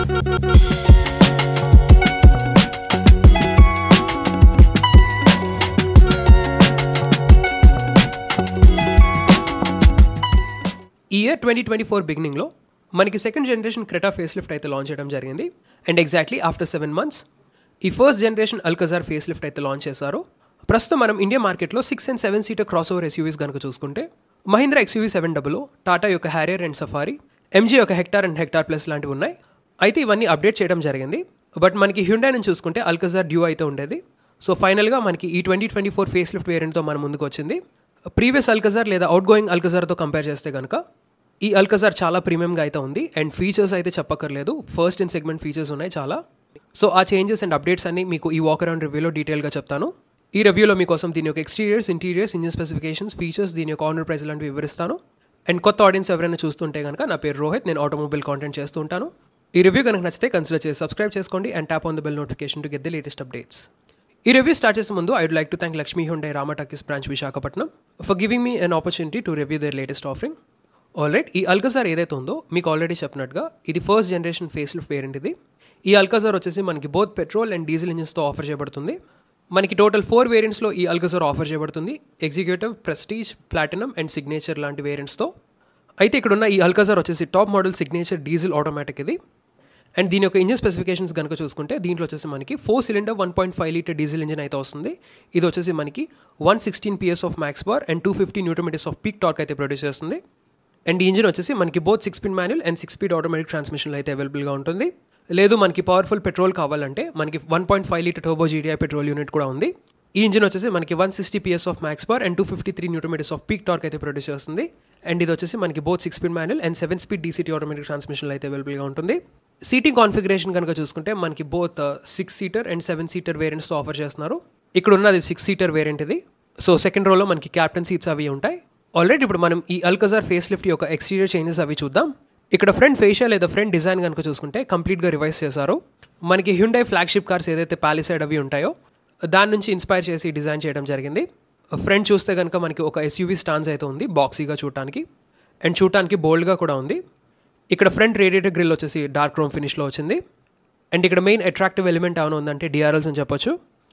ఈ year twenty twenty four బిగినింగ్లో మనకి second generation Creta face lift అయితే లాంచ్ చేయడం జరిగింది and exactly after seven months ఈ first generation Alcazar face lift అయితే లాంచ్ చేశారు ప్రస్తుతం మనం ఇండియా మార్కెట్లో six and seven seater crossover SUVs కనుక చూసుకుంటే Mahindra XUV seven double Tata యొక్క హ్యారియర్ అండ్ సఫారీ ఎంజీ యొక్క హెక్టార్ అండ్ హెక్టార్ ప్లస్ లాంటివి ఉన్నాయి అయితే ఇవన్నీ అప్డేట్ చేయడం జరిగింది బట్ మనకి హ్యుండా నుంచి చూసుకుంటే అల్కజార్ డ్యూ అయితే ఉండేది సో ఫైనల్గా మనకి ఈ twenty twenty four face lift వేరియంట్తో మన ముందుకు వచ్చింది ప్రీవియస్ అల్కజార్ లేదా అవుట్ గోయింగ్ అల్కజార్తో కంపేర్ చేస్తే కనుక ఈ అల్కజార్ చాలా ప్రీమియంగా అయితే ఉంది అండ్ ఫీచర్స్ అయితే చెప్పక్కర్లేదు ఫస్ట్ ఇన్ సెగ్మెంట్ ఫీచర్స్ ఉన్నాయి చాలా సో ఆ చేంజెస్ అండ్ అప్డేట్స్ అన్ని మీకు ఈ వాక్ అరౌండ్ రివ్యూలో డీటెయిల్గా చెప్తాను ఈ రివ్యూలో మీకోసం దీని యొక్క exteriors interiors engine specifications features దీని యొక్క ఆనర్ ప్రైస్ లాంటివి వివరిస్తాను అండ్ కొత్త ఆడియన్స్ ఎవరైనా చూస్తుంటే కనుక నా పేరు రోహిత్ నేను ఆటోమొబైల్ కాంటెంట్ చేస్తూ ఉంటాను ఈ రివ్యూ కనుక నచ్చితే కన్సిడర్ చేసి సబ్స్క్రైబ్ చేసుకోండి and tap on the bell notification to get the latest updates ఈ రివ్యూ స్టార్ట్ చేసే ముందు I would like to thank Lakshmi Hyundai Ramatalkies branch Visakhapatnam for giving me an opportunity to review the latest offering alright ఈ Alcazar ఏదైతే ఉందో మీకు already చెప్పినట్టుగా ఇది first generation face lift variant ఇది ఈ అల్కజార్ వచ్చేసి మనకి బోత్ పెట్రోల్ అండ్ డీజిల్ ఇంజిన్స్తో ఆఫర్ చేయబడుతుంది మనకి టోటల్ ఫోర్ వేరియంట్స్లో ఈ అల్కజార్ ఆఫర్ చేయబడుతుంది executive prestige platinum and signature లాంటి వేరియంట్స్తో అయితే ఇక్కడ ఉన్న ఈ అల్కజార్ వచ్చేసి top model signature diesel automatic ఇది అండ్ దీని యొక్క ఇంజిన్ స్పెసిఫికేషన్స్ కనుక చూసుకుంటే దీంట్లో వచ్చేసి మనకి four cylinder one point five litre diesel engine అయితే వస్తుంది ఇది వచ్చేసి మనకి one sixteen PS of max bar and two fifty newton metres of peak torque అయితే ప్రొడ్యూస్ చేస్తుంది అండ్ ఈ ఇంజిన్ వచ్చేసి మనకి both six speed manual and six speed automatic ట్రాన్స్మిషన్లో అయితే అవైలబుల్గా ఉంటుంది లేదు మనకి పవర్ఫుల్ పెట్రోల్ కావాలంటే మనకి one point five litre turbo GDI petrol unit కూడా ఉంది ఈ ఇంజిన్ వచ్చేసి మనకి one sixty PS of max bar and two fifty three newton metres of peak torque అయితే ప్రొడ్యూస్ చేస్తుంది అండ్ ఇది వచ్చేసి మనకి both six speed manual and seven speed DCT automatic ట్రాన్స్మిషన్లో అయితే అవైలబుల్గా ఉంటుంది సీటింగ్ కాన్ఫిగరేషన్ కనుక చూసుకుంటే మనకి both six seater and seven seater వేరియంట్స్తో ఆఫర్ చేస్తున్నారు ఇక్కడ ఉన్నది సిక్స్ సీటర్ వేరియంట్ ఇది సో సెకండ్ రోలో మనకి క్యాప్టెన్ సీట్స్ అవి ఉంటాయి ఆల్రెడీ ఇప్పుడు మనం ఈ అల్కజార్ ఫేస్ లిఫ్ట్ యొక్క ఎక్స్టీరియర్ చేంజెస్ అవి చూద్దాం ఇక్కడ ఫ్రంట్ ఫేషియల్ లేదా ఫ్రంట్ డిజైన్ కనుక చూసుకుంటే కంప్లీట్గా రివైజ్ చేశారు మనకి హ్యుండై ఫ్లాగ్షిప్ కార్స్ ఏదైతే పాలిసైడ్ అవి ఉంటాయో దాని నుంచి ఇన్స్పైర్ చేసి డిజైన్ చేయడం జరిగింది ఫ్రంట్ చూస్తే కనుక మనకి ఒక ఎస్యూవీ స్టాన్స్ అయితే ఉంది బాక్సీగా చూడటానికి అండ్ చూడటానికి బోల్డ్గా కూడా ఉంది ఇక్కడ ఫ్రంట్ రేడియేటర్ గ్రిల్ వచ్చేసి డార్క్ క్రోమ్ ఫినిష్లో వచ్చింది అండ్ ఇక్కడ మెయిన్ అట్రాక్టివ్ ఎలిమెంట్ ఏమైనా ఉందంటే డిఆర్ఎల్స్ అని చెప్పొచ్చు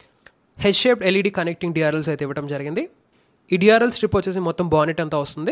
H shaped LED connecting DRLs అయితే ఇవ్వడం జరిగింది ఈ డిఆర్ఎల్ స్ట్రిప్ వచ్చేసి మొత్తం బానెట్ అంతా వస్తుంది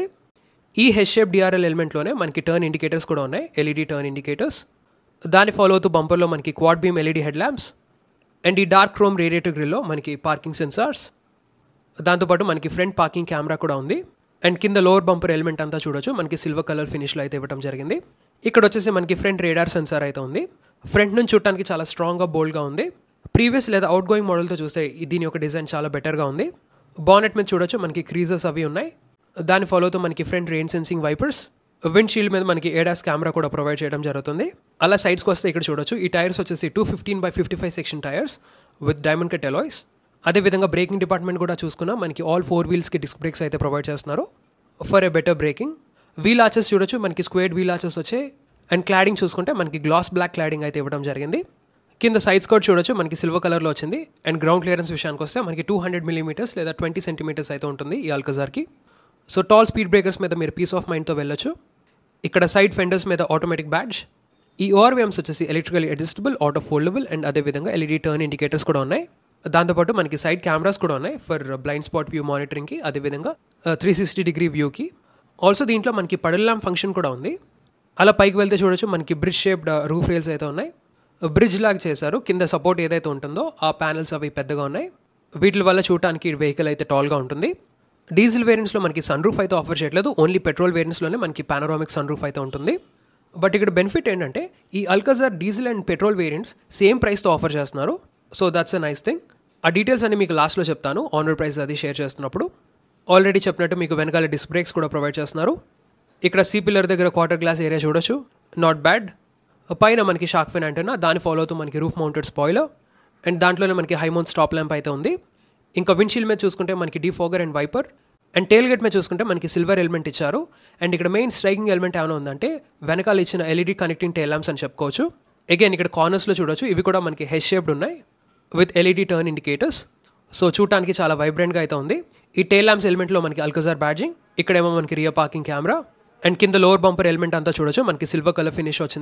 ఈ హెచ్ షేప్ డిఆర్ఎల్ ఎలిమెంట్లోనే మనకి టర్న్ ఇండికేటర్స్ కూడా ఉన్నాయి ఎల్ఈడి టర్న్ ఇండికేటర్స్ దాన్ని ఫాలో అవుతూ బంపర్లో మనకి quad beam LED head lamps and ఈ డార్క్ క్రోమ్ రేడియేటర్ గ్రిల్లో మనకి పార్కింగ్ సెన్సార్స్ దాంతోపాటు మనకి ఫ్రంట్ పార్కింగ్ కెమెరా కూడా ఉంది అండ్ కింద లోవర్ బంపర్ ఎలిమెంట్ అంతా చూడొచ్చు మనకి సిల్వర్ కలర్ ఫినిష్లో అయితే ఇవ్వడం జరిగింది ఇక్కడ వచ్చేసి మనకి ఫ్రంట్ రేడార్ సెన్సార్ అయితే ఉంది ఫ్రంట్ నుంచి చూడటానికి చాలా స్ట్రాంగ్గా బోల్డ్గా ఉంది ప్రీవియస్ లేదా అవుట్ గోయింగ్ మోడల్తో చూస్తే ఈ- దీని యొక్క డిజైన్ చాలా బెటర్గా ఉంది బానెట్ మీద చూడొచ్చు మనకి క్రీజెస్ అవి ఉన్నాయి దాని ఫాలో అవుతూ మనకి front rain sensing wipers windshield మీద మనకి ఏడాస్ కెమెరా కూడా ప్రొవైడ్ చేయడం జరుగుతుంది అలా సైడ్స్కి వస్తే ఇక్కడ చూడొచ్చు ఈ టైర్స్ వచ్చేసి two fifteen by fifty five section tyres with diamond cut alloys అదేవిధంగా బ్రేకింగ్ డిపార్ట్మెంట్ కూడా చూసుకున్నా మనకి ఆల్ ఫోర్ వీల్స్కి డిస్క్ బ్రేక్స్ అయితే ప్రొవైడ్ చేస్తున్నారు for a better braking wheel arches చూడొచ్చు మనకి స్క్వేర్డ్ వీల్ ఆచెస్ వచ్చాయి అండ్ క్లాడింగ్ చూసుకుంటే మనకి గ్లాస్ బ్లాక్ క్లాడింగ్ అయితే ఇవ్వడం జరిగింది కింద సైడ్స్ కూడా చూడొచ్చు మనకి సిల్వర్ కలర్లో వచ్చింది అండ్ గ్రౌండ్ క్లియరెన్స్ విషయానికి వస్తే మనకి టూ హండ్రెడ్ మిలీమీటర్స్ లేదా ట్వంటీ సెంటీమీటర్స్ అయితే ఉంటుంది ఈ అల్కజార్కి సో టాల్ స్పీడ్ బ్రేకర్స్ మీద మీరు పీస్ ఆఫ్ మైండ్తో వెళ్ళొచ్చు ఇక్కడ సైడ్ ఫెండర్స్ మీద ఆటోమేటిక్ బ్యాడ్జ్ ఈ ఓఆర్విఎమ్స్ వచ్చేసి electrical adjustable auto foldable and అదేవిధంగా ఎల్ఈడి టర్న్ ఇండికేటర్స్ కూడా ఉన్నాయి దాంతోపాటు మనకి సైడ్ కెమెరాస్ కూడా ఉన్నాయి ఫర్ బ్లైండ్ స్పాట్ వ్యూ మానిటరింగ్కి అదేవిధంగా త్రీ సిక్స్టీ డిగ్రీ వ్యూకి ఆల్సో దీంట్లో మనకి పడల్ ల్యాంప్ ఫంక్షన్ కూడా ఉంది అలా పైకి వెళ్తే చూడొచ్చు మనకి బ్రిడ్జ్ షేప్డ్ రూఫ్ రైల్స్ అయితే ఉన్నాయి బ్రిడ్జ్ లాగా చేశారు కింద సపోర్ట్ ఏదైతే ఉంటుందో ఆ ప్యానల్స్ అవి పెద్దగా ఉన్నాయి వీటి వల్ల చూడటానికి వెహికల్ అయితే టాల్గా ఉంటుంది డీజిల్ వేరియంట్స్లో మనకి సన్ రూఫ్ అయితే ఆఫర్ చేయట్లేదు ఓన్లీ పెట్రోల్ వేరియంట్స్లోనే మనకి పానరామిక్ సన్ రూఫ్ అయితే ఉంటుంది బట్ ఇక్కడ బెనిఫిట్ ఏంటంటే ఈ Alcazar diesel and petrol variants same ప్రైస్తో ఆఫర్ చేస్తున్నారు so that's a nice thing ఆ డీటెయిల్స్ అన్ని మీకు లాస్ట్లో చెప్తాను ఆనర్ ప్రైస్ అది షేర్ చేస్తున్నప్పుడు ఆల్రెడీ చెప్పినట్టు మీకు వెనకాల డిస్క్ బ్రేక్స్ కూడా ప్రొవైడ్ చేస్తున్నారు ఇక్కడ సీ పిల్లర్ దగ్గర క్వార్టర్ గ్లాస్ ఏరియా చూడొచ్చు నాట్ బ్యాడ్ పైన మనకి షాక్ ఫిన్ అంటేనా దాని ఫాలో అవుతూ మనకి రూఫ్ మౌంటెడ్ స్పాయిలర్ అండ్ దాంట్లోనే మనకి హైమౌంట్ స్టాప్ ల్యాంప్ అయితే ఉంది ఇంకా విండ్షీల్డ్ మీద చూసుకుంటే మనకి defogger and wiper and tailgate మీద చూసుకుంటే మనకి సిల్వర్ ఎలిమెంట్ ఇచ్చారు అండ్ ఇక్కడ మెయిన్ స్ట్రైకింగ్ ఎలిమెంట్ ఏమైనా ఉందంటే వెనకాల ఇచ్చిన ఎల్ఈడి కనెక్టింగ్ టేల్ ల్యాంప్స్ అని చెప్పుకోవచ్చు అగైన్ ఇక్కడ కార్నర్స్లో చూడొచ్చు ఇవి కూడా మనకి హెడ్ షేప్డ్ ఉన్నాయి with LED turn indicators so చూడటానికి చాలా వైబ్రెంట్గా అయితే ఉంది ఈ టేల్ ల్యాంప్స్ ఎలిమెంట్లో మనకి అల్కజార్ బ్యాడ్జింగ్ ఇక్కడేమో మనకి రియర్ పార్కింగ్ కెమెరా అండ్ కింద లోవర్ బంపర్ ఎలిమెంట్ అంతా చూడొచ్చు మనకి సిల్వర్ కలర్ ఫినిష్ వచ్చింది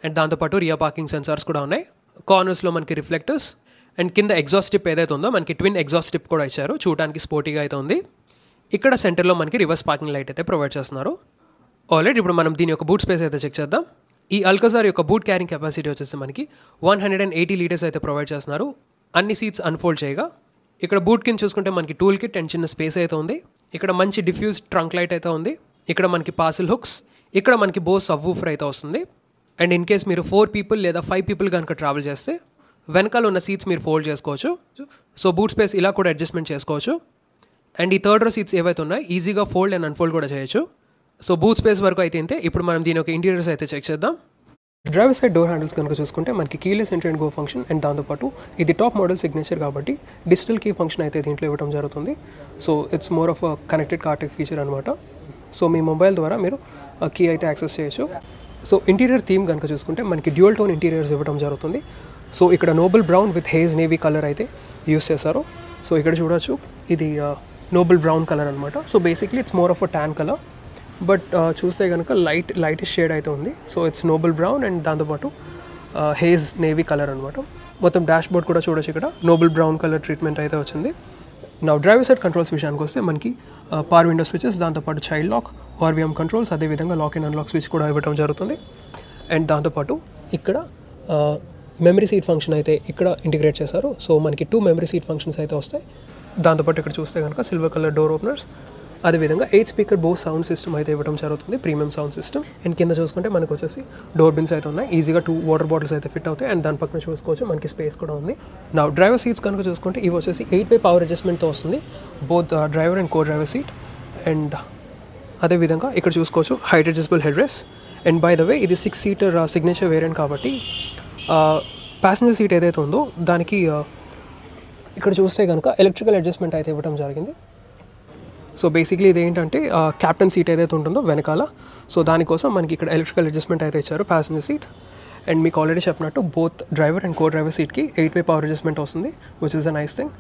అండ్ దాంతోపాటు రియా పార్కింగ్ సెన్సార్స్ కూడా ఉన్నాయి కార్నర్స్లో మనకి రిఫ్లెక్టర్స్ అండ్ కింద ఎగ్జాస్ట్ టిప్ ఏదైతే ఉందో మనకి ట్విన్ ఎగ్జాస్ట్ టిప్ కూడా ఇచ్చారు చూడడానికి స్పోర్టీగా అయితే ఉంది ఇక్కడ సెంటర్లో మనకి రివర్స్ పార్కింగ్ లైట్ అయితే ప్రొవైడ్ చేస్తున్నారు ఆల్రెడీ ఇప్పుడు మనం దీని యొక్క బూట్ స్పేస్ అయితే చెక్ చేద్దాం ఈ అల్కజార్ యొక్క బూట్ క్యారింగ్ కెపాసిటీ వచ్చేసి మనకి one hundred and eighty litres అయితే ప్రొవైడ్ చేస్తున్నారు అన్ని సీట్స్ అన్ఫోల్డ్ చేయగా ఇక్కడ బూట్ కింద చూసుకుంటే మనకి టూల్ కిట్ అండ్ చిన్న స్పేస్ అయితే ఉంది ఇక్కడ మంచి డిఫ్యూజ్ ట్రంక్ లైట్ అయితే ఉంది ఇక్కడ మనకి పాసిల్ హుక్స్ ఇక్కడ మనకి బో సబ్ ఊఫర్ అయితే వస్తుంది అండ్ ఇన్ కేస్ మీరు ఫోర్ పీపుల్ లేదా ఫైవ్ పీపుల్ కనుక ట్రావెల్ చేస్తే వెనకాల ఉన్న సీట్స్ మీరు ఫోల్డ్ చేసుకోవచ్చు సో బూట్ స్పేస్ ఇలా కూడా అడ్జస్ట్మెంట్ చేసుకోవచ్చు అండ్ ఈ థర్డ్ రో సీట్స్ ఏవైతే ఉన్నాయో ఈజీగా ఫోల్డ్ అండ్ అన్ఫోల్డ్ కూడా చేయొచ్చు సో బూత్ స్పేస్ వరకు అయితే ఇంతే ఇప్పుడు మనం దీని యొక్క ఇంటీరియర్స్ అయితే చెక్ చేద్దాం డ్రైవర్ సైడ్ డోర్ హ్యాండిల్స్ కనుక చూసుకుంటే మనకి keyless entry and go function and దాంతోపాటు ఇది టాప్ మోడల్ సిగ్నేచర్ కాబట్టి డిజిటల్ కీ ఫంక్షన్ అయితే దీంట్లో ఇవ్వడం జరుగుతుంది so it's more of a connected car tech feature అనమాట సో మీ మొబైల్ ద్వారా మీరు కీ అయితే యాక్సెస్ చేయొచ్చు సో ఇంటీరియర్ థీమ్ కనుక చూసుకుంటే మనకి డ్యూయల్ టోన్ ఇంటీరియర్స్ ఇవ్వడం జరుగుతుంది సో ఇక్కడ noble brown with haze navy colour అయితే యూస్ చేశారు సో ఇక్కడ చూడొచ్చు ఇది నోబెల్ బ్రౌన్ కలర్ అనమాట so basically it's more of a tan colour but చూస్తే కనుక లైట్ లైట్ షేడ్ అయితే ఉంది so it's noble brown and దాంతోపాటు హేజ్ నేవీ కలర్ అనమాట మొత్తం డాష్ బోర్డ్ కూడా చూడొచ్చు ఇక్కడ నోబెల్ బ్రౌన్ కలర్ ట్రీట్మెంట్ అయితే వచ్చింది నా డ్రైవర్ సైడ్ కంట్రోల్స్ విషయానికి వస్తే మనకి పవర్ విండో స్విచెస్ దాంతోపాటు చైల్డ్ లాక్ ఆర్విఎం కంట్రోల్స్ అదేవిధంగా లాక్ అండ్ అన్లాక్ స్విచ్ కూడా ఇవ్వడం జరుగుతుంది అండ్ దాంతోపాటు ఇక్కడ మెమరీ సీట్ ఫంక్షన్ అయితే ఇక్కడ ఇంటిగ్రేట్ చేశారు సో మనకి టూ మెమరీ సీట్ ఫంక్షన్స్ అయితే వస్తాయి దాంతోపాటు ఇక్కడ చూస్తే కనుక సిల్వర్ కలర్ డోర్ ఓపెనర్స్ అదేవిధంగా eight speaker Bose sound system అయితే ఇవ్వడం జరుగుతుంది ప్రీమియం సౌండ్ సిస్టమ్ అండ్ కింద చూసుకుంటే మనకు వచ్చేసి డోర్ బిన్స్ అయితే ఉన్నాయి ఈజీగా టూ వాటర్ బాటిల్స్ అయితే ఫిట్ అవుతాయి అండ్ దాని పక్కన చూసుకోవచ్చు మనకి స్పేస్ కూడా ఉంది నా డ్రైవర్ సీట్స్ కనుక చూసుకుంటే ఇవి వచ్చేసి ఎయిట్ వే పవర్ అడ్జస్ట్మెంట్తో వస్తుంది both driver and co driver seat and అదేవిధంగా ఇక్కడ చూసుకోవచ్చు height adjustable head rest and by the way ఇది సిక్స్ సీటర్ సిగ్నేచర్ వేరియంట్ కాబట్టి ప్యాసింజర్ సీట్ ఏదైతే ఉందో దానికి ఇక్కడ చూస్తే కనుక ఎలక్ట్రికల్ అడ్జస్ట్మెంట్ అయితే ఇవ్వడం జరిగింది సో బేసిక్లీ ఇది ఏంటంటే క్యాప్టెన్ సీట్ ఏదైతే ఉంటుందో వెనకాల సో దానికోసం మనకి ఇక్కడ ఎలక్ట్రికల్ అడ్జస్ట్మెంట్ అయితే ఇచ్చారు ప్యాసింజర్ సీట్ అండ్ మీకు ఆల్రెడీ చెప్పినట్టు both driver and co driver సీట్కి ఎయిట్ వే పవర్ అడ్జస్ట్మెంట్ వస్తుంది which is a nice thing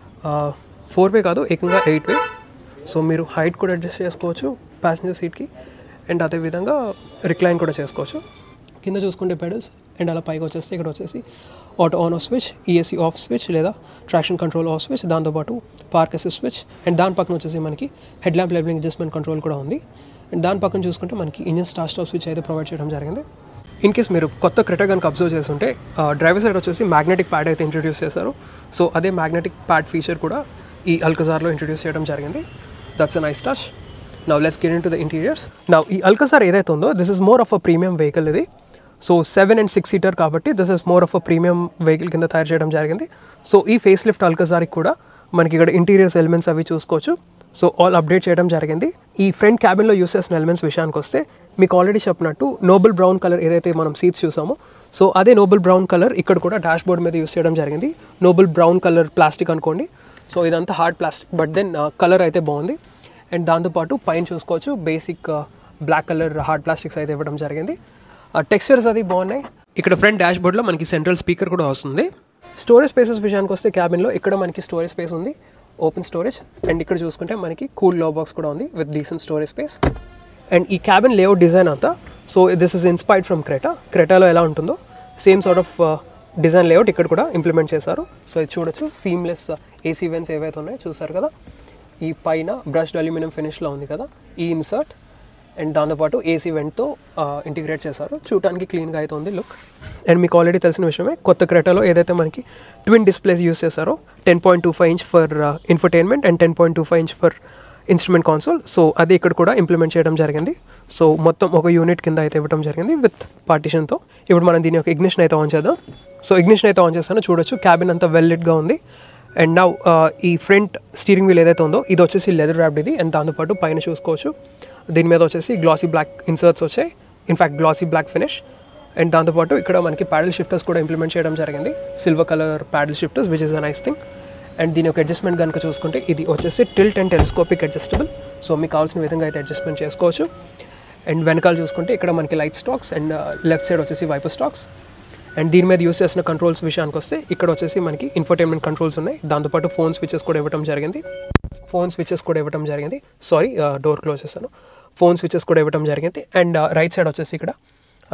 four way కాదు ఏకంగా ఎయిట్ వే సో మీరు హైట్ కూడా అడ్జస్ట్ చేసుకోవచ్చు ప్యాసింజర్ సీట్కి అండ్ అదేవిధంగా రిక్లైన్ కూడా చేసుకోవచ్చు కింద చూసుకుంటే పెడల్స్ అండ్ అలా పైకి వచ్చేస్తే ఇక్కడ వచ్చేసి auto on off switch ESC off switch లేదా ట్రాక్షన్ కంట్రోల్ ఆఫ్ స్విచ్ దాంతోపాటు పార్క్ అసిస్ట్ స్విచ్ అండ్ దాని పక్కన వచ్చేసి మనకి head lamp levelling adjustment control కూడా ఉంది అండ్ దాని పక్కన చూసుకుంటే మనకి ఇంజిన్ స్టార్ స్టాప్ స్విచ్ అయితే ప్రొవైడ్ చేయడం జరిగింది ఇన్ కేస్ మీరు కొత్త క్రిటర్ కనుక అబ్జర్వ్ చేస్తుంటే డ్రైవర్ సైడ్ వచ్చేసి మ్యాగ్నెటిక్ ప్యాడ్ అయితే ఇంట్రడ్యూస్ చేశారు సో అదే మ్యాగ్నెటిక్ ప్యాడ్ ఫీచర్ కూడా ఈ అల్కజార్లో ఇంట్రడ్యూస్ చేయడం జరిగింది that's a nice touch now let's get into the interiors now ఈ అల్కసార్ ఏదైతే ఉందో this is more of a premium vehicle ఇది so seven and six seater కాబట్టి this is more of a premium vehicle కింద తయారు చేయడం జరిగింది so ఈ ఫేస్ లిఫ్ట్ అల్కజార్కి కూడా మనకి ఇక్కడ ఇంటీరియర్స్ ఎలిమెంట్స్ అవి చూసుకోవచ్చు సో ఆల్ అప్డేట్ చేయడం జరిగింది ఈ ఫ్రంట్ క్యాబిన్లో యూస్ చేసిన ఎలిమెంట్స్ విషయానికి వస్తే మీకు ఆల్రెడీ చెప్పినట్టు నోబెల్ బ్రౌన్ కలర్ ఏదైతే మనం సీట్స్ చూసామో సో అదే నోబెల్ బ్రౌన్ కలర్ ఇక్కడ కూడా డాష్ బోర్డ్ మీద యూస్ చేయడం జరిగింది నోబెల్ బ్రౌన్ కలర్ ప్లాస్టిక్ అనుకోండి సో ఇదంతా hard plastic but then colour అయితే బాగుంది అండ్ దాంతోపాటు పైన చూసుకోవచ్చు basic black colour hard plastics అయితే ఇవ్వడం జరిగింది టెక్స్చర్స్ అది బాగున్నాయి ఇక్కడ ఫ్రంట్ డాష్ బోర్డ్లో మనకి సెంట్రల్ స్పీకర్ కూడా వస్తుంది స్టోరేజ్ స్పేసెస్ విషయానికి వస్తే క్యాబిన్లో ఇక్కడ మనకి స్టోరేజ్ స్పేస్ ఉంది ఓపెన్ స్టోరేజ్ అండ్ ఇక్కడ చూసుకుంటే మనకి కూల్ లో బాక్స్ కూడా ఉంది with decent storage space and ఈ క్యాబిన్ లేఅవుట్ డిజైన్ అంతా so this is inspired from Creta క్రెటాలో ఎలా ఉంటుందో same sort of design layout ఇక్కడ కూడా ఇంప్లిమెంట్ చేశారు సో ఇది చూడొచ్చు సీమ్లెస్ ఏసీ వెన్స్ ఏవైతే ఉన్నాయో చూసారు కదా ఈ పైన బ్రష్డ్ అల్యూమినియం ఫినిష్లో ఉంది కదా ఈ ఇన్సర్ట్ అండ్ దాంతోపాటు ఏసీ వెంట్తో ఇంటిగ్రేట్ చేశారు చూడటానికి క్లీన్గా అయితే ఉంది లుక్ అండ్ మీకు ఆల్రెడీ తెలిసిన విషయమే కొత్త క్రెటాలో ఏదైతే మనకి ట్విన్ డిస్ప్లేస్ యూస్ చేశారో ten point two five inch for infotainment and ten point two five inch for instrument console so అది ఇక్కడ కూడా ఇంప్లిమెంట్ చేయడం జరిగింది సో మొత్తం ఒక యూనిట్ కింద అయితే ఇవ్వడం జరిగింది విత్ పార్టీషన్తో ఇప్పుడు మనం దీని యొక్క ఇగ్నిషన్ అయితే ఆన్ చేద్దాం సో ఇగ్నిషన్ అయితే ఆన్ చేస్తానో చూడొచ్చు క్యాబిన్ అంతా వెల్ లిట్గా ఉంది అండ్ నౌ ఈ ఫ్రంట్ స్టీరింగ్ వీల్ ఏదైతే ఉందో ఇది వచ్చేసి లెదర్ ర్యాప్డ్ ఇది అండ్ దాంతోపాటు పైన చూసుకోవచ్చు దీని మీద వచ్చేసి గ్లాసీ బ్లాక్ ఇన్సర్ట్స్ వచ్చాయి in fact glossy black finish and దాంతోపాటు ఇక్కడ మనకి ప్యాడల్ షిఫ్టర్స్ కూడా ఇంప్లిమెంట్ చేయడం జరిగింది silver colour paddle shifters which is a nice thing and దీని యొక్క అడ్జస్ట్మెంట్ కనుక చూసుకుంటే ఇది వచ్చేసి tilt and telescopic adjustable so మీకు కావాల్సిన విధంగా అయితే అడ్జస్ట్మెంట్ చేసుకోవచ్చు అండ్ వెనకాల చూసుకుంటే ఇక్కడ మనకి light stalks and left side వచ్చేసి వైపర్ స్టాక్స్ అండ్ దీని మీద యూస్ చేసిన కంట్రోల్స్ విషయానికి వస్తే ఇక్కడ వచ్చేసి మనకి ఇన్ఫర్టైన్మెంట్ కంట్రోల్స్ ఉన్నాయి దాంతోపాటు ఫోన్ స్విచెస్ కూడా ఇవ్వడం జరిగింది ఫోన్ స్విచెస్ కూడా ఇవ్వడం జరిగింది సారీ డోర్ క్లోజ్ చేస్తాను ఫోన్ స్విచెస్ కూడా ఇవ్వడం జరిగింది అండ్ రైట్ సైడ్ వచ్చేసి ఇక్కడ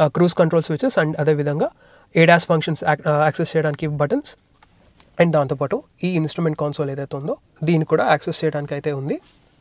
క్రూజ్ కంట్రోల్ స్విచెస్ అండ్ అదేవిధంగా ఏడాస్ ఫంక్షన్స్ యాక్సెస్ చేయడానికి బటన్స్ అండ్ దాంతోపాటు ఈ ఇన్స్ట్రుమెంట్ కాన్సోల్ ఏదైతే ఉందో దీన్ని కూడా యాక్సెస్ చేయడానికి అయితే ఉంది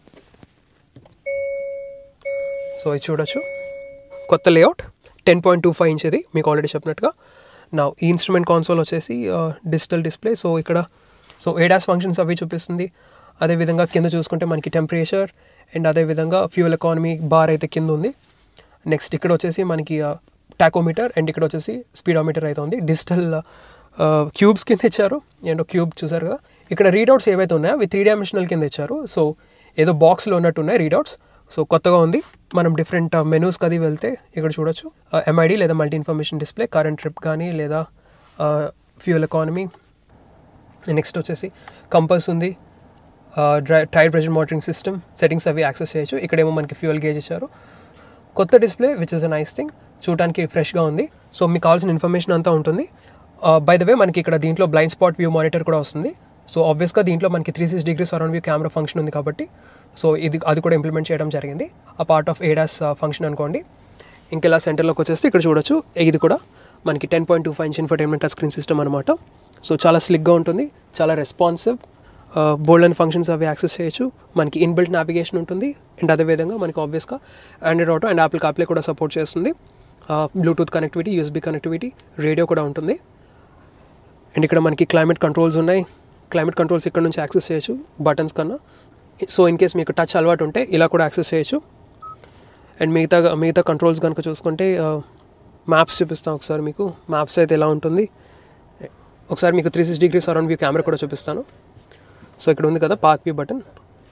సో ఇది చూడొచ్చు కొత్త layout ten point two five inch ఇది మీకు ఆల్రెడీ చెప్పినట్టుగా నా ఈ ఇన్స్ట్రుమెంట్ కాన్సోల్ వచ్చేసి డిజిటల్ డిస్ప్లే సో ఇక్కడ సో ఏడాస్ ఫంక్షన్స్ అవి చూపిస్తుంది అదేవిధంగా కింద చూసుకుంటే మనకి టెంపరేచర్ అండ్ అదేవిధంగా ఫ్యూయల్ ఎకానమీ బార్ అయితే కింద ఉంది నెక్స్ట్ ఇక్కడ వచ్చేసి మనకి టాకోమీటర్ అండ్ ఇక్కడ వచ్చేసి స్పీడోమీటర్ అయితే ఉంది డిజిటల్ క్యూబ్స్ కింద ఇచ్చారు అండ్ క్యూబ్ చూసారు కదా ఇక్కడ రీడౌట్స్ ఏవైతే ఉన్నాయో అవి త్రీ డైమెన్షనల్ కింద ఇచ్చారు సో ఏదో బాక్స్లో ఉన్నట్టు ఉన్నాయి రీడౌట్స్ సో కొత్తగా ఉంది మనం డిఫరెంట్ మెనూస్కి అది వెళ్తే ఇక్కడ చూడొచ్చు ఎంఐడి లేదా multi information display current trip కానీ లేదా ఫ్యూయల్ ఎకానమీ నెక్స్ట్ వచ్చేసి కంపస్ ఉంది డ్రై tyre pressure monitoring system settings అవి యాక్సెస్ చేయొచ్చు ఇక్కడేమో మనకి ఫ్యూయల్ గేజ్ ఇచ్చారు కొత్త display which is a nice thing చూడటానికి ఫ్రెష్గా ఉంది సో మీకు కావాల్సిన ఇన్ఫర్మేషన్ అంతా ఉంటుంది బై ద వే మనకి ఇక్కడ దీంట్లో బ్లైండ్ స్పాట్ వ్యూ మానిటర్ కూడా వస్తుంది సో ఆబ్వియస్గా దీంట్లో మనకి three six degree surround view camera function ఉంది కాబట్టి సో ఇది అది కూడా ఇంప్లిమెంట్ చేయడం జరిగింది ఆ పార్ట్ ఆఫ్ ఏడాస్ ఫంక్షన్ అనుకోండి ఇంకెలా సెంటర్లోకి వచ్చేస్తే ఇక్కడ చూడొచ్చు ఇది కూడా మనకి ten point two five inch infotainment touch screen system అనమాట సో చాలా స్లిక్గా ఉంటుంది చాలా రెస్పాన్సివ్ బోల్డ్ అండ్ ఫంక్షన్స్ అవి యాక్సెస్ చేయొచ్చు మనకి ఇన్బిల్ట్ నావిగేషన్ ఉంటుంది అండ్ అదేవిధంగా మనకి ఆబ్వియస్గా Android Auto and Apple CarPlay కూడా సపోర్ట్ చేస్తుంది Bluetooth connectivity USB connectivity radio కూడా ఉంటుంది అండ్ ఇక్కడ మనకి క్లైమేట్ కంట్రోల్స్ ఉన్నాయి క్లైమేట్ కంట్రోల్స్ ఇక్కడ నుంచి యాక్సెస్ చేయొచ్చు బటన్స్ కన్నా సో ఇన్ కేస్ మీకు టచ్ అలవాటు ఉంటే ఇలా కూడా యాక్సెస్ చేయొచ్చు అండ్ మిగతా మిగతా కంట్రోల్స్ కనుక చూసుకుంటే మ్యాప్స్ చూపిస్తాను ఒకసారి మీకు మ్యాప్స్ అయితే ఎలా ఉంటుంది ఒకసారి మీకు three six degree surround view camera కూడా చూపిస్తాను సో ఇక్కడ ఉంది కదా పార్క్ వ్యూ బటన్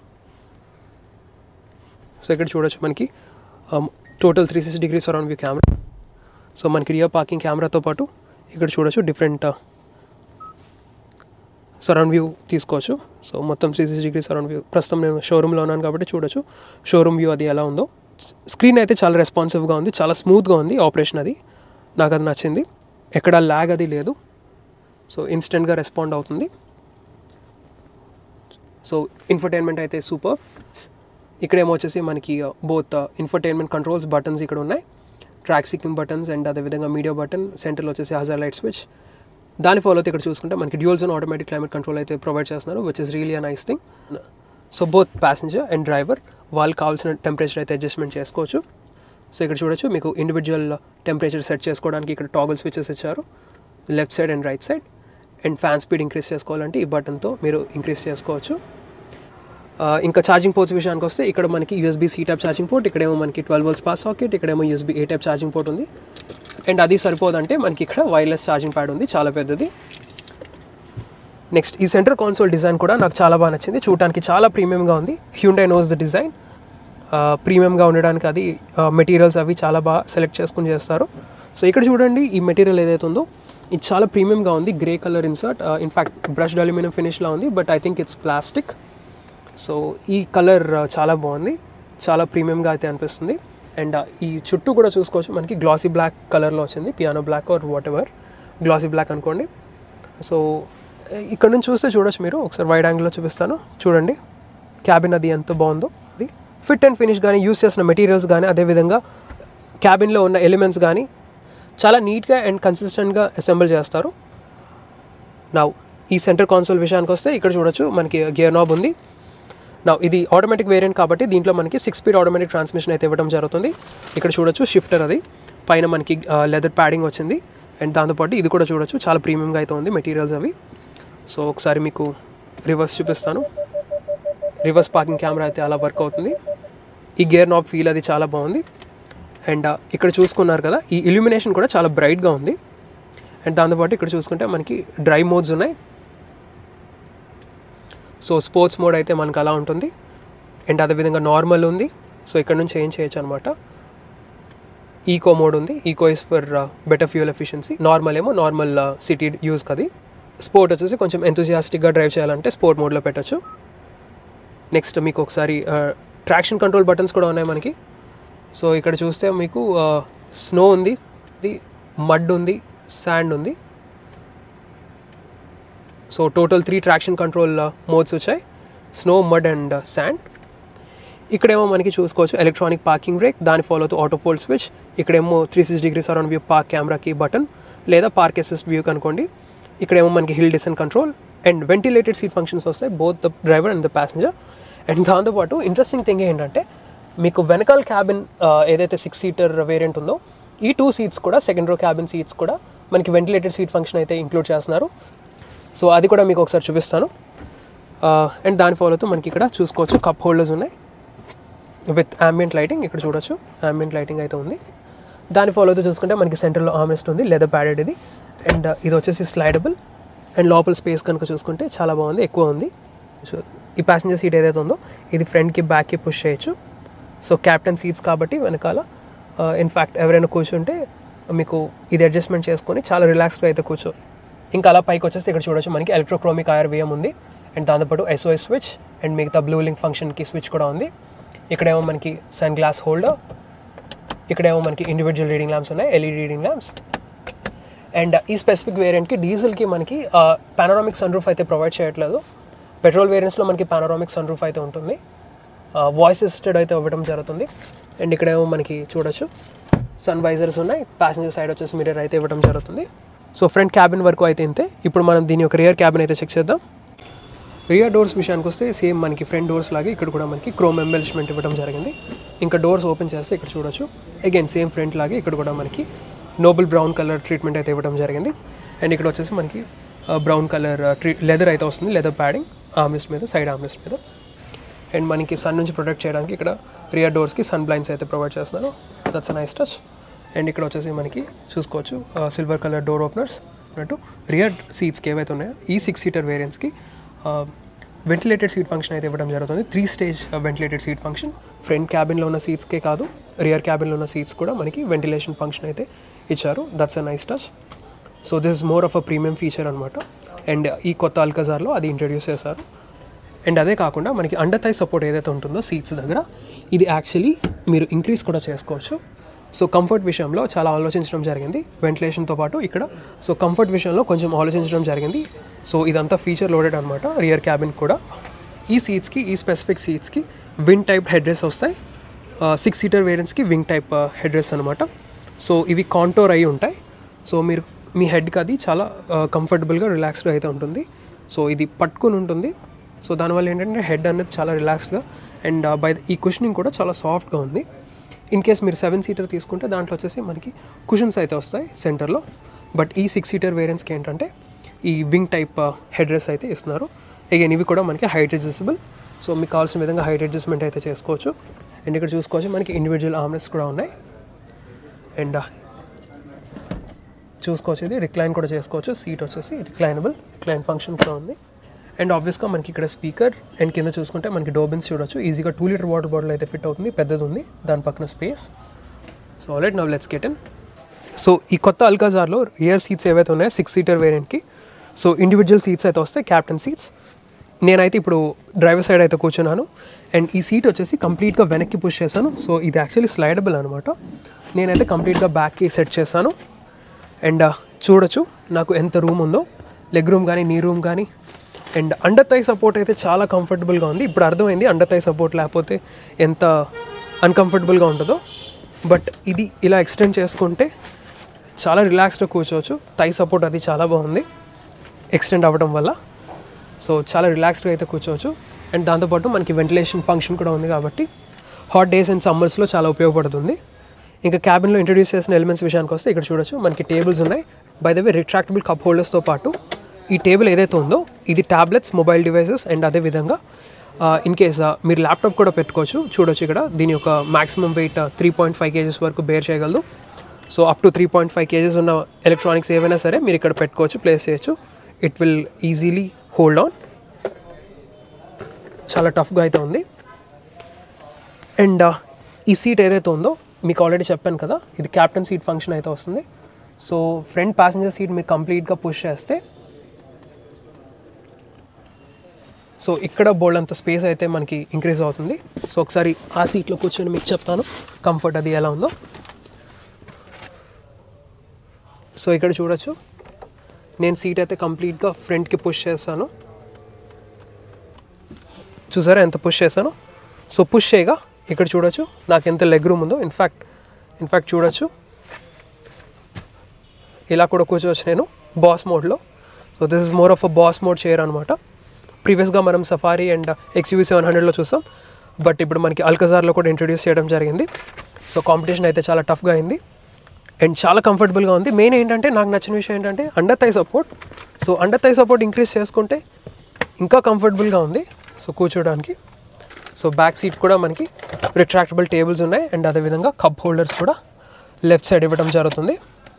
సో ఇక్కడ చూడొచ్చు మనకి total three six degree surround view camera so మనకి రియర్ పార్కింగ్ కెమెరాతో పాటు ఇక్కడ చూడొచ్చు డిఫరెంట్ సరౌండ్ వ్యూ తీసుకోవచ్చు సో మొత్తం three six degree surround view ప్రస్తుతం నేను షోరూంలో ఉన్నాను కాబట్టి చూడొచ్చు షోరూమ్ వ్యూ అది ఎలా ఉందో స్క్రీన్ అయితే చాలా రెస్పాన్సివ్గా ఉంది చాలా స్మూత్గా ఉంది ఆపరేషన్ అది నాకు అది నచ్చింది ఎక్కడ ల్యాగ్ అది లేదు సో ఇన్స్టెంట్గా రెస్పాండ్ అవుతుంది సో ఇన్ఫర్టైన్మెంట్ అయితే సూపర్ ఇక్కడ ఏమో వచ్చేసి మనకి బోత్ ఇన్ఫర్టైన్మెంట్ కంట్రోల్స్ బటన్స్ ఇక్కడ ఉన్నాయి ట్రాక్ సిక్కింగ్ బటన్స్ అండ్ అదేవిధంగా మీడియా బటన్ సెంటర్లో వచ్చేసి హజార్ లైట్ స్విచ్ దాని ఫాలో అయితే ఇక్కడ చూసుకుంటే మనకి dual zone automatic climate control అయితే ప్రొవైడ్ చేస్తున్నారు which is really a nice thing so both passenger and driver వాళ్ళకి కావాల్సిన టెంపరేచర్ అయితే అడ్జస్ట్మెంట్ చేసుకోవచ్చు సో ఇక్కడ చూడొచ్చు మీకు ఇండివిజువల్ టెంపరేచర్ సెట్ చేసుకోవడానికి ఇక్కడ టాగల్ స్విచెస్ ఇచ్చారు left side and right side and fan speed increase చేసుకోవాలంటే ఈ బటన్తో మీరు ఇంక్రీజ్ చేసుకోవచ్చు ఇంకా ఛార్జింగ్ పోర్ట్స్ విషయానికి వస్తే ఇక్కడ మనకి USB C type charging port ఇక్కడేమో మనకి ట్వెల్వ్ వోల్స్ పాస్ సాకెట్ ఇక్కడేమో USB A type charging port ఉంది అండ్ అది సరిపోదంటే మనకి ఇక్కడ వైర్లెస్ ఛార్జింగ్ ప్యాడ్ ఉంది చాలా పెద్దది నెక్స్ట్ ఈ సెంటర్ కాన్సోల్ డిజైన్ కూడా నాకు చాలా బాగా నచ్చింది చూడటానికి చాలా ప్రీమియంగా ఉంది హ్యూండై నోస్ ద డిజైన్ ప్రీమియంగా ఉండడానికి అది మెటీరియల్స్ అవి చాలా బాగా సెలెక్ట్ చేసుకుని చేస్తారు సో ఇక్కడ చూడండి ఈ మెటీరియల్ ఏదైతే ఉందో ఇది చాలా ప్రీమియంగా ఉంది grey colour insert in fact brushed aluminium ఫినిష్లా ఉంది but I think it's plastic so ఈ కలర్ చాలా బాగుంది చాలా ప్రీమియంగా అయితే అనిపిస్తుంది అండ్ ఈ చుట్టూ కూడా చూసుకోవచ్చు మనకి గ్లాసీ బ్లాక్ కలర్లో వచ్చింది piano black or whatever glossy black అనుకోండి సో ఇక్కడ నుంచి చూస్తే చూడొచ్చు మీరు ఒకసారి వైడ్ యాంగిల్లో చూపిస్తాను చూడండి క్యాబిన్ అది ఎంత బాగుందో అది ఫిట్ అండ్ ఫినిష్ కానీ యూస్ చేసిన మెటీరియల్స్ కానీ అదేవిధంగా క్యాబిన్లో ఉన్న ఎలిమెంట్స్ కానీ చాలా నీట్గా అండ్ కన్సిస్టెంట్గా అసెంబుల్ చేస్తారు నా ఈ సెంటర్ కాన్సోల్ విషయానికి వస్తే ఇక్కడ చూడొచ్చు మనకి గేర్ నాబ్ ఉంది నా ఇది ఆటోమేటిక్ వేరియంట్ కాబట్టి దీంట్లో మనకి సిక్స్ స్పీడ్ ఆటోమేటిక్ ట్రాన్స్మిషన్ అయితే ఇవ్వడం జరుగుతుంది ఇక్కడ చూడొచ్చు షిఫ్టర్ అది పైన మనకి లెదర్ ప్యాడింగ్ వచ్చింది అండ్ దాంతోపాటు ఇది కూడా చూడొచ్చు చాలా ప్రీమియంగా అయితే ఉంది మెటీరియల్స్ అవి సో ఒకసారి మీకు రివర్స్ చూపిస్తాను రివర్స్ పార్కింగ్ కెమెరా అయితే అలా వర్క్ అవుతుంది ఈ గేర్ నాబ్ ఫీల్ అది చాలా బాగుంది అండ్ ఇక్కడ చూసుకున్నారు కదా ఈ ఇల్యూమినేషన్ కూడా చాలా బ్రైట్గా ఉంది అండ్ దాంతోపాటు ఇక్కడ చూసుకుంటే మనకి డ్రై మోడ్స్ ఉన్నాయి సో స్పోర్ట్స్ మోడ్ అయితే మనకు అలా ఉంటుంది అండ్ అదేవిధంగా నార్మల్ ఉంది సో ఇక్కడ నుంచి ఏం చేయొచ్చు అనమాట ఈకో మోడ్ ఉంది eco is for better fuel efficiency normal ఏమో నార్మల్ సిటీ యూస్ కది స్పోర్ట్ వచ్చేసి కొంచెం ఎంతూజియాస్టిక్గా డ్రైవ్ చేయాలంటే స్పోర్ట్ మోడ్లో పెట్టచ్చు నెక్స్ట్ మీకు ఒకసారి ట్రాక్షన్ కంట్రోల్ బటన్స్ కూడా ఉన్నాయి మనకి సో ఇక్కడ చూస్తే మీకు స్నో ఉంది ఇది మడ్ ఉంది శాండ్ ఉంది so total three traction control modes వచ్చాయి స్నో మడ్ అండ్ శాండ్ ఇక్కడేమో మనకి చూసుకోవచ్చు ఎలక్ట్రానిక్ పార్కింగ్ బ్రేక్ దాని ఫాలో అవుతూ ఆటో ఫోల్డ్ స్విచ్ ఇక్కడేమో three six degrees around view park కెమెరాకి బటన్ లేదా పార్క్ అసిస్ట్ వ్యూ కనుకోండి ఇక్కడేమో మనకి hill descent control and ventilated seat functions వస్తాయి both the driver and the passenger and దాంతోపాటు ఇంట్రెస్టింగ్ థింగ్ ఏంటంటే మీకు వెనకాల క్యాబిన్ ఏదైతే సిక్స్ సీటర్ వేరియంట్ ఉందో ఈ టూ సీట్స్ కూడా సెకండ్ రో క్యాబిన్ సీట్స్ కూడా మనకి వెంటిలేటెడ్ సీట్ ఫంక్షన్ అయితే ఇంక్లూడ్ చేస్తున్నారు సో అది కూడా మీకు ఒకసారి చూపిస్తాను అండ్ దాని ఫాలో అవుతూ మనకి ఇక్కడ చూసుకోవచ్చు కప్ హోల్డర్స్ ఉన్నాయి విత్ ambient లైటింగ్ ఇక్కడ చూడొచ్చు ambient లైటింగ్ అయితే ఉంది దాని ఫాలో అవుతూ చూసుకుంటే మనకి సెంటర్లో ఆర్మెస్ట్ ఉంది లెదర్ ప్యాడెడ్ ఇది అండ్ ఇది వచ్చేసి స్లైడబుల్ అండ్ లోపల స్పేస్ కనుక చూసుకుంటే చాలా బాగుంది ఎక్కువ ఉంది సో ఈ ప్యాసింజర్ సీట్ ఏదైతే ఉందో ఇది ఫ్రంట్కి బ్యాక్కి పుష్ చేయొచ్చు సో క్యాప్టెన్ సీట్స్ కాబట్టి వెనకాల ఇన్ఫ్యాక్ట్ ఎవరైనా కూర్చుంటే మీకు ఇది అడ్జస్ట్మెంట్ చేసుకొని చాలా రిలాక్స్గా అయితే కూర్చో ఇంకా అలా పైకి వచ్చేస్తే ఇక్కడ చూడొచ్చు మనకి ఎలక్ట్రోక్రోమిక్ ఐఆర్ వేయం ఉంది అండ్ దాంతోపాటు ఎస్ఓఎస్ స్విచ్ అండ్ మిగతా బ్లూ లింక్ ఫంక్షన్కి స్విచ్ కూడా ఉంది ఇక్కడేమో మనకి సన్ గ్లాస్ హోల్డర్ ఇక్కడేమో మనకి ఇండివిజువల్ రీడింగ్ ల్యాంప్స్ ఉన్నాయి ఎల్ఈడి రీడింగ్ ల్యాంప్స్ అండ్ ఈ స్పెసిఫిక్ వేరియంట్కి డీజిల్కి మనకి పానరామిక్ సన్ రూఫ్ అయితే ప్రొవైడ్ చేయట్లేదు పెట్రోల్ వేరియంట్స్లో మనకి పానరామిక్ సన్ రూఫ్ అయితే ఉంటుంది వాయిస్ అసిస్టెడ్ అయితే ఇవ్వడం జరుగుతుంది అండ్ ఇక్కడేమో మనకి చూడొచ్చు సన్ వైజర్స్ ఉన్నాయి ప్యాసింజర్ సైడ్ వచ్చేసి మిర్రర్ అయితే ఇవ్వడం జరుగుతుంది సో ఫ్రంట్ క్యాబిన్ వరకు అయితే ఇంతే ఇప్పుడు మనం దీని యొక్క రియర్ క్యాబిన్ అయితే చెక్ చేద్దాం రియర్ డోర్స్ విషయానికి వస్తే సేమ్ మనకి ఫ్రంట్ డోర్స్ లాగే ఇక్కడ కూడా మనకి క్రోమ్ ఎంబెలిష్మెంట్ ఇవ్వడం జరిగింది ఇంకా డోర్స్ ఓపెన్ చేస్తే ఇక్కడ చూడొచ్చు అగైన్ సేమ్ ఫ్రంట్ లాగే ఇక్కడ కూడా మనకి నోబుల్ బ్రౌన్ కలర్ ట్రీట్మెంట్ అయితే ఇవ్వడం జరిగింది అండ్ ఇక్కడ వచ్చేసి మనకి బ్రౌన్ కలర్ ట్రీ లెదర్ అయితే వస్తుంది లెదర్ ప్యాడింగ్ ఆర్మిస్ట్ మీద సైడ్ ఆర్మిస్ట్ మీద అండ్ మనకి సన్ నుంచి ప్రొటెక్ట్ చేయడానికి ఇక్కడ రియర్ డోర్స్కి సన్ బ్లైండ్స్ అయితే ప్రొవైడ్ చేస్తున్నారు that's a nice touch and ఇక్కడ వచ్చేసి మనకి చూసుకోవచ్చు సిల్వర్ కలర్ డోర్ ఓపెనర్స్ అన్నట్టు రియర్ సీట్స్కి ఏవైతే ఉన్నాయో ఈ సిక్స్ సీటర్ వేరియంట్స్కి వెంటిలేటెడ్ సీట్ ఫంక్షన్ అయితే ఇవ్వడం జరుగుతుంది three stage ventilated seat function front క్యాబిన్లో ఉన్న సీట్స్కే కాదు రియర్ క్యాబిన్లో ఉన్న సీట్స్ కూడా మనకి వెంటిలేషన్ ఫంక్షన్ అయితే ఇచ్చారు that's a nice touch so this is more of a premium feature అనమాట అండ్ ఈ కొత్త అల్కజార్లో అది ఇంట్రడ్యూస్ చేశారు అండ్ అదే కాకుండా మనకి అండర్ థై సపోర్ట్ ఏదైతే ఉంటుందో సీట్స్ దగ్గర ఇది యాక్చువల్లీ మీరు ఇంక్రీజ్ కూడా చేసుకోవచ్చు సో కంఫర్ట్ విషయంలో చాలా ఆలోచించడం జరిగింది వెంటిలేషన్తో పాటు ఇక్కడ సో కంఫర్ట్ విషయంలో కొంచెం ఆలోచించడం జరిగింది సో ఇదంతా ఫీచర్ లోడెడ్ అనమాట రియర్ క్యాబిన్ కూడా ఈ సీట్స్కి ఈ స్పెసిఫిక్ సీట్స్కి వింగ్ టైప్ హెడ్ రెస్ వస్తాయి సిక్స్ సీటర్ వేరియంట్స్కి వింగ్ టైప్ హెడ్ రెస్ అనమాట సో ఇవి కాంటోర్ అయి ఉంటాయి సో మీరు మీ హెడ్కి అది చాలా కంఫర్టబుల్గా రిలాక్స్డ్గా అయితే ఉంటుంది సో ఇది పట్టుకుని ఉంటుంది సో దానివల్ల ఏంటంటే హెడ్ అనేది చాలా రిలాక్స్డ్గా అండ్ బై ఈ కుషనింగ్ కూడా చాలా సాఫ్ట్గా ఉంది ఇన్ కేస్ మీరు సెవెన్ సీటర్ తీసుకుంటే దాంట్లో వచ్చేసి మనకి కుషన్స్ అయితే వస్తాయి సెంటర్లో బట్ ఈ సిక్స్ సీటర్ వేరియంట్స్కి ఏంటంటే ఈ వింగ్ టైప్ హెడ్ రెస్ అయితే ఇస్తున్నారు అగైన్ ఇవి కూడా మనకి హైట్ అడ్జస్టబుల్ సో మీకు కావాల్సిన విధంగా హైట్ అడ్జస్ట్మెంట్ అయితే చేసుకోవచ్చు అండ్ ఇక్కడ చూసుకోవచ్చు మనకి ఇండివిజువల్ ఆర్మ్రెస్ కూడా ఉన్నాయి అండ్ చూసుకోవచ్చు ఇది రిక్లైన్ కూడా చేసుకోవచ్చు సీట్ వచ్చేసి రిక్లైనబుల్ రిక్లైన్ ఫంక్షన్ కూడా ఉంది అండ్ ఆబ్వియస్గా మనకి ఇక్కడ స్పీకర్ అండ్ కింద చూసుకుంటే మనకి డోబిన్స్ చూడొచ్చు ఈజీగా టూ లీటర్ వాటర్ బాటిల్ అయితే ఫిట్ అవుతుంది పెద్దది ఉంది దాని పక్కన space so already now let's get in so ఈ కొత్త అల్కాజార్లో రియర్ సీట్స్ ఏవైతే ఉన్నాయో సిక్స్ సీటర్ వేరియంట్కి సో ఇండివిజువల్ సీట్స్ అయితే వస్తాయి క్యాప్టెన్ సీట్స్ నేనైతే ఇప్పుడు డ్రైవర్ సైడ్ అయితే కూర్చున్నాను అండ్ ఈ సీట్ వచ్చేసి కంప్లీట్గా వెనక్కి పుష్ చేశాను సో ఇది యాక్చువల్లీ స్లైడబుల్ అనమాట నేనైతే కంప్లీట్గా బ్యాక్కి సెట్ చేశాను అండ్ చూడొచ్చు నాకు ఎంత రూమ్ ఉందో లెగ్ రూమ్ కానీ నీ రూమ్ కానీ అండ్ అండర్ థై సపోర్ట్ అయితే చాలా కంఫర్టబుల్గా ఉంది ఇప్పుడు అర్థమైంది అండర్ థై సపోర్ట్ లేకపోతే ఎంత అన్కంఫర్టబుల్గా ఉంటుందో బట్ ఇది ఇలా ఎక్స్టెండ్ చేసుకుంటే చాలా రిలాక్స్డ్గా కూర్చోవచ్చు థై సపోర్ట్ అది చాలా బాగుంది ఎక్స్టెండ్ అవ్వడం వల్ల సో చాలా రిలాక్స్డ్గా అయితే కూర్చోవచ్చు అండ్ దాంతోపాటు మనకి వెంటిలేషన్ ఫంక్షన్ కూడా ఉంది కాబట్టి హాట్ డేస్ అండ్ సమ్మర్స్లో చాలా ఉపయోగపడుతుంది ఇంకా క్యాబిన్లో ఇంట్రడ్యూస్ చేసిన ఎలిమెంట్స్ విషయానికి వస్తే ఇక్కడ చూడొచ్చు మనకి టేబుల్స్ ఉన్నాయి by the way retractable cup హోల్డర్స్తో పాటు ఈ టేబుల్ ఏదైతే ఉందో ఇది ట్యాబ్లెట్స్ మొబైల్ డివైసెస్ అండ్ అదేవిధంగా ఇన్ కేస్ మీరు ల్యాప్టాప్ కూడా పెట్టుకోవచ్చు చూడొచ్చు ఇక్కడ దీని యొక్క maximum weight three point five KGs వరకు బేర్ చేయగలదు so up to three point five KGs ఉన్న ఎలక్ట్రానిక్స్ ఏవైనా సరే మీరు ఇక్కడ పెట్టుకోవచ్చు ప్లేస్ చేయొచ్చు it will easily hold on చాలా టఫ్గా అయితే ఉంది అండ్ ఈ సీట్ ఏదైతే ఉందో మీకు ఆల్రెడీ చెప్పాను కదా ఇది క్యాప్టెన్ సీట్ ఫంక్షన్ అయితే వస్తుంది సో ఫ్రంట్ ప్యాసింజర్ సీట్ మీరు కంప్లీట్గా పుష్ చేస్తే సో ఇక్కడ బోల్డ్ అంత స్పేస్ అయితే మనకి ఇంక్రీజ్ అవుతుంది సో ఒకసారి ఆ సీట్లో కూర్చొని మీకు చెప్తాను కంఫర్ట్ అది ఎలా ఉందో సో ఇక్కడ చూడొచ్చు నేను సీట్ అయితే కంప్లీట్గా ఫ్రంట్కి పుష్ చేస్తాను చూసారా ఎంత పుష్ చేశాను సో పుష్ చేయగా ఇక్కడ చూడొచ్చు నాకు ఎంత లెగ్ రూమ్ ఉందో ఇన్ఫ్యాక్ట్ ఇన్ఫ్యాక్ట్ చూడొచ్చు ఇలా కూడా కూర్చోవచ్చు నేను బాస్ మోడ్లో so this is more of a boss mode chair అనమాట ప్రీవియస్గా మనం సఫారీ అండ్ ఎక్స్యూవీ సెవెన్ హండ్రెడ్లో చూసాం బట్ ఇప్పుడు మనకి అల్కజార్లో కూడా ఇంట్రడ్యూస్ చేయడం జరిగింది సో కాంపిటీషన్ అయితే చాలా టఫ్గా అయింది అండ్ చాలా కంఫర్టబుల్గా ఉంది మెయిన్ ఏంటంటే నాకు నచ్చిన విషయం ఏంటంటే under thigh support so under thigh support increase చేసుకుంటే ఇంకా కంఫర్టబుల్గా ఉంది సో కూర్చోడానికి సో బ్యాక్ సీట్ కూడా మనకి రిట్రాక్టబుల్ టేబుల్స్ ఉన్నాయి అండ్ అదేవిధంగా కప్ హోల్డర్స్ కూడా లెఫ్ట్ సైడ్ ఇవ్వడం జరుగుతుంది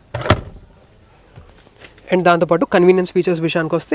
అండ్ దాంతోపాటు కన్వీనియన్స్ ఫీచర్స్ విషయానికి వస్తే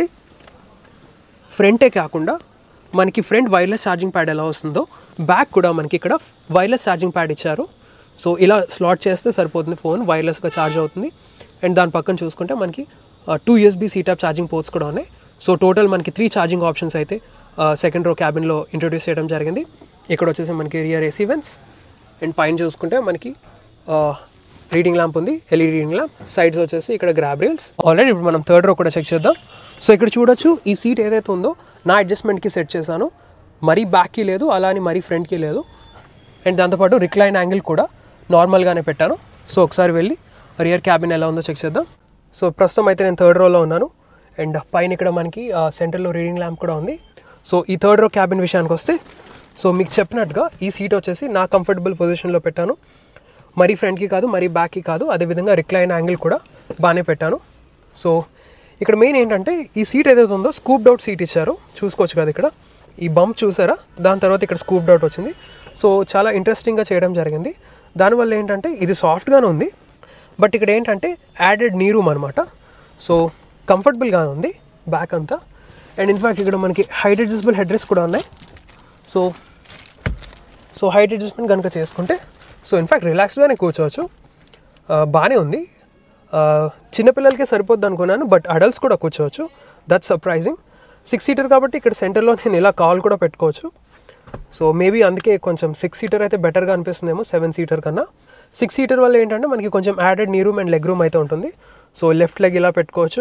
ఫ్రంటే కాకుండా మనకి ఫ్రంట్ వైర్లెస్ ఛార్జింగ్ ప్యాడ్ ఎలా వస్తుందో బ్యాక్ కూడా మనకి ఇక్కడ వైర్లెస్ ఛార్జింగ్ ప్యాడ్ ఇచ్చారు సో ఇలా స్లాట్ చేస్తే సరిపోతుంది ఫోన్ వైర్లెస్గా ఛార్జ్ అవుతుంది అండ్ దాని పక్కన చూసుకుంటే మనకి two USB C type charging ports కూడా ఉన్నాయి సో టోటల్ మనకి త్రీ ఛార్జింగ్ ఆప్షన్స్ అయితే సెకండ్ రో క్యాబిన్లో ఇంట్రొడ్యూస్ చేయడం జరిగింది ఇక్కడ వచ్చేసి మనకి రియర్ ఏసీ వెన్స్ అండ్ పైన చూసుకుంటే మనకి రీడింగ్ ల్యాంప్ ఉంది ఎల్ఈడి రీడింగ్ ల్యాంప్ సైడ్స్ వచ్చేసి ఇక్కడ గ్రాబ్ రీల్స్ ఆల్రెడీ ఇప్పుడు మనం థర్డ్ రో కూడా చెక్ చేద్దాం సో ఇక్కడ చూడొచ్చు ఈ సీట్ ఏదైతే ఉందో నా అడ్జస్ట్మెంట్కి సెట్ చేశాను మరీ బ్యాక్కి లేదు అలా అని మరీ ఫ్రంట్కి లేదు అండ్ దాంతోపాటు రిక్లైన్ యాంగిల్ కూడా నార్మల్గానే పెట్టాను సో ఒకసారి వెళ్ళి రియర్ క్యాబిన్ ఎలా ఉందో చెక్ చేద్దాం సో ప్రస్తుతం అయితే నేను థర్డ్ రోలో ఉన్నాను అండ్ పైన ఇక్కడ మనకి సెంటర్లో రీడింగ్ ల్యాంప్ కూడా ఉంది సో ఈ థర్డ్ రో క్యాబిన్ విషయానికి వస్తే సో మీకు చెప్పినట్టుగా ఈ సీట్ వచ్చేసి నా కంఫర్టబుల్ పొజిషన్లో పెట్టాను మరీ ఫ్రంట్కి కాదు మరీ బ్యాక్కి కాదు అదేవిధంగా రిక్లైన్ యాంగిల్ కూడా బాగానే పెట్టాను సో ఇక్కడ మెయిన్ ఏంటంటే ఈ సీట్ ఏదైతే ఉందో స్కూప్ అవుట్ సీట్ ఇచ్చారు చూసుకోవచ్చు కదా ఇక్కడ ఈ బంప్ చూసారా దాని తర్వాత ఇక్కడ స్కూప్ అవుట్ వచ్చింది సో చాలా ఇంట్రెస్టింగ్గా చేయడం జరిగింది దానివల్ల ఏంటంటే ఇది సాఫ్ట్గానే ఉంది బట్ ఇక్కడ ఏంటంటే యాడెడ్ నీ రూమ్ అనమాట సో కంఫర్టబుల్గా ఉంది బ్యాక్ అంతా అండ్ ఇన్ఫ్యాక్ట్ ఇక్కడ మనకి హైట్ అడ్జస్టబుల్ హెడ్ రెస్ట్ కూడా ఉన్నాయి సో సో హైట్ అడ్జస్ట్మెంట్ కనుక చేసుకుంటే సో ఇన్ఫ్యాక్ట్ రిలాక్స్డ్గానే కూర్చోవచ్చు ఆ, బాగానే ఉంది ఆ, చిన్నపిల్లలకే సరిపోద్ది అనుకున్నాను బట్ అడల్ట్స్ కూడా కూర్చోవచ్చు దట్స్ సర్ప్రైజింగ్ సిక్స్ సీటర్ కాబట్టి ఇక్కడ సెంటర్లో నేను ఇలా కాల్ కూడా పెట్టుకోవచ్చు సో మేబీ అందుకే కొంచెం సిక్స్ సీటర్ అయితే బెటర్గా అనిపిస్తుందేమో సెవెన్ సీటర్ కన్నా సిక్స్ సీటర్ వల్ల ఏంటంటే మనకి కొంచెం యాడెడ్ నీ రూమ్ అండ్ లెగ్ రూమ్ అయితే ఉంటుంది సో లెఫ్ట్ లెగ్ ఇలా పెట్టుకోవచ్చు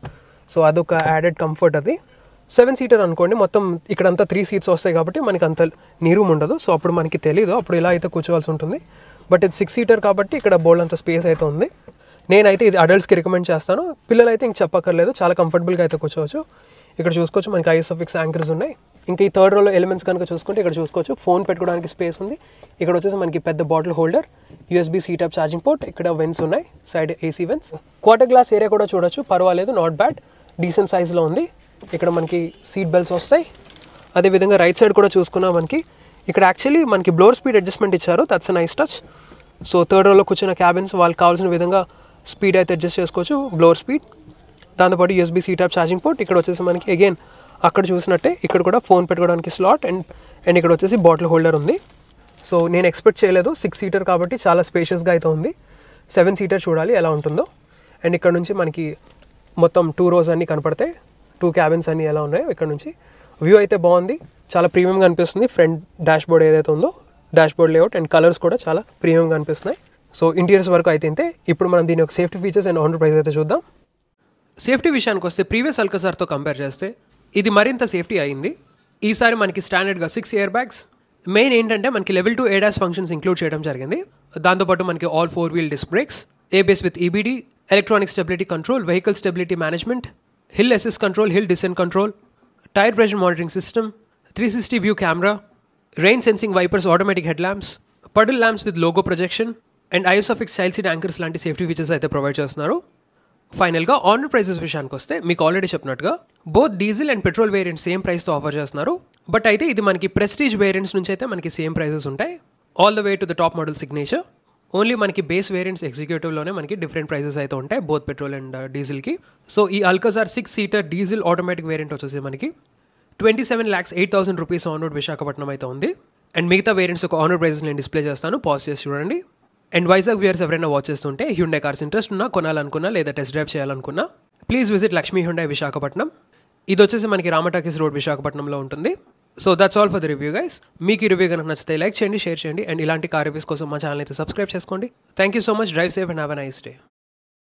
సో అదొక యాడెడ్ కంఫర్ట్ అది సెవెన్ సీటర్ అనుకోండి మొత్తం ఇక్కడంతా త్రీ సీట్స్ వస్తాయి కాబట్టి మనకి అంత నీ రూమ్ ఉండదు సో అప్పుడు మనకి తెలియదు అప్పుడు ఇలా అయితే కూర్చోవాల్సి ఉంటుంది బట్ ఇది సిక్స్ సీటర్ కాబట్టి ఇక్కడ బోల్డ్ అంత స్పేస్ అయితే ఉంది నేనైతే ఇది అడల్ట్స్కి రికమెండ్ చేస్తాను పిల్లలు అయితే ఇంక చెప్పక్కర్లేదు చాలా కంఫర్టబుల్గా అయితే కూర్చోవచ్చు ఇక్కడ చూసుకోవచ్చు మనకి ఐఎస్ఎఫిక్స్ యాంకర్స్ ఉన్నాయి ఇంకా ఈ థర్డ్ రోలో ఎలిమెంట్స్ కనుక చూసుకుంటే ఇక్కడ చూసుకోవచ్చు ఫోన్ పెట్టుకోవడానికి స్పేస్ ఉంది ఇక్కడ వచ్చేసి మనకి పెద్ద bottle holder USB C type charging port ఇక్కడ వెన్స్ ఉన్నాయి side AC vents quarter glass area కూడా చూడొచ్చు పర్వాలేదు నాట్ బ్యాడ్ డీసెంట్ సైజ్లో ఉంది ఇక్కడ మనకి సీట్ బెల్ట్స్ వస్తాయి అదేవిధంగా రైట్ సైడ్ కూడా చూసుకున్నా మనకి ఇక్కడ యాక్చువల్లీ మనకి బ్లోర్ స్పీడ్ అడ్జస్ట్మెంట్ ఇచ్చారు that's nice touch so third రోలో కూర్చున్న క్యాబిన్స్ వాళ్ళకి కావాల్సిన విధంగా స్పీడ్ అయితే అడ్జస్ట్ చేసుకోవచ్చు బ్లోర్ స్పీడ్ దాంతోపాటు USB C type charging port ఇక్కడ వచ్చేసి మనకి అగైన్ అక్కడ చూసినట్టే ఇక్కడ కూడా ఫోన్ పెట్టుకోవడానికి స్లాట్ అండ్ అండ్ ఇక్కడ వచ్చేసి బాటిల్ హోల్డర్ ఉంది సో నేను ఎక్స్పెక్ట్ చేయలేదు సిక్స్ సీటర్ కాబట్టి చాలా స్పేషియస్గా అయితే ఉంది సెవెన్ సీటర్ చూడాలి ఎలా ఉంటుందో అండ్ ఇక్కడ నుంచి మనకి మొత్తం టూ రోస్ అన్నీ కనపడతాయి టూ క్యాబిన్స్ అన్నీ ఎలా ఉన్నాయో ఇక్కడ నుంచి వ్యూ అయితే బాగుంది చాలా ప్రీమియంగా అనిపిస్తుంది ఫ్రంట్ డాష్ బోర్డ్ ఏదైతే ఉందో dashboard layout and colours కూడా చాలా ప్రీమియంగా అనిపిస్తున్నాయి సో ఇంటీరియర్స్ వరకు అయితే ఇంతే ఇప్పుడు మనం దీని యొక్క safety features and on price అయితే చూద్దాం సేఫ్టీ విషయానికి వస్తే ప్రీవియస్ అల్కసార్తో కంపేర్ చేస్తే ఇది మరింత సేఫ్టీ అయింది ఈసారి మనకి స్టాండర్డ్గా సిక్స్ ఇయర్ బ్యాగ్స్ మెయిన్ ఏంటంటే మనకి level two ADAS functions include చేయడం జరిగింది దాంతోపాటు మనకి all four wheel disc brakes ABS with EBD electronic stability control vehicle stability management hill assist control hill descent control tyre pressure monitoring system three sixty view camera rain sensing wipers automatic head lamps puddle lamps with logo projection and ISOFIX child seat anchors లాంటి safety features అయితే provide చేస్తున్నారు ఫైనల్గా on road prices విషయానికి వస్తే మీకు already చెప్పినట్టుగా both diesel and petrol variant same ప్రైస్తో offer చేస్తున్నారు బట్ అయితే ఇది మనకి ప్రెస్టీజ్ వేరియంట్స్ నుంచి అయితే మనకి సేమ్ ప్రైసెస్ ఉంటాయి all the way to the top model signature only మనకి బేస్ వేరియంట్స్ ఎగ్జిక్యూటివ్లోనే మనకి డిఫరెంట్ ప్రైసెస్ అయితే ఉంటాయి బోత్ పెట్రోల్ అండ్ డీజిల్కి సో ఈ Alcazar six seater diesel automatic variant వచ్చేసి మనకి twenty seven lakhs eight thousand rupees on road Visakhapatnam అయితే ఉంది అండ్ మిగతా వేరియంట్స్ ఒక ఆనర్ ప్రైసెస్ నేను డిస్ప్లే చేస్తాను పాజ్ చేసి చూడండి అండ్ వైజాగ్ వ్యూయర్స్ ఎవరైనా వాచ్ చేస్తుంటే హ్యుండే కార్స్ ఇంట్రెస్ట్ ఉన్నా కొనాలనుకున్నా లేదా టెస్ట్ డ్రైవ్ చేయాలనుకున్నా please visit Lakshmi Hyundai Visakhapatnam ఇది వచ్చేసి మనకి రామటాకీస్ రోడ్ విశాఖపట్నంలో ఉంటుంది so that's all for the review guys మీకు ఈ రివ్యూ కనుక నచ్చితే లైక్ చేయండి షేర్ చేయండి అండ్ ఇలాంటి కార్ రివ్యూస్ కోసం మా ఛానల్ అయితే సబ్స్క్రైబ్ చేసుకోండి thank you so much drive safe and have a nice day